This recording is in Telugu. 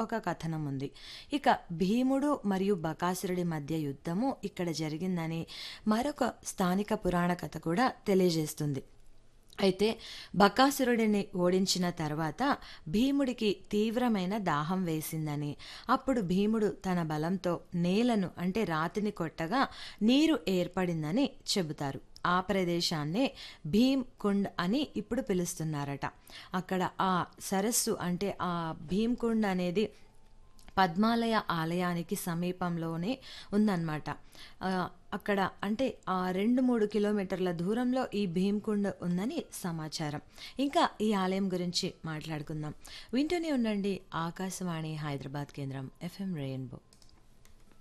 ఒక కథనం ఉంది ఇక భీముడు మరియు బకాసురుడి మధ్య యుద్ధము ఇక్కడ జరిగిందని మరొక స్థానిక పురాణ కథ కూడా తెలియజేస్తుంది అయితే బకాసురుడిని ఓడించిన తర్వాత భీముడికి తీవ్రమైన దాహం వేసిందని అప్పుడు భీముడు తన బలంతో నేలను అంటే రాతిని కొట్టగా నీరు ఏర్పడిందని చెబుతారు ఆ ప్రదేశాన్నే భీమ్ కుండ్ అని ఇప్పుడు పిలుస్తున్నారట అక్కడ ఆ సరస్సు అంటే ఆ భీమ్ కుండ్ అనేది పద్మాలయ ఆలయానికి సమీపంలోనే ఉందన్నమాట ఆ, అక్కడ అంటే ఆ రెండు మూడు కిలోమీటర్ల దూరంలో ఈ భీమ్కుండ్ ఉందని సమాచారం ఇంకా ఈ ఆలయం గురించి మాట్లాడుకుందాం వింటూనే ఉండండి ఆకాశవాణి హైదరాబాద్ కేంద్రం ఎఫ్ఎం రెయిన్బో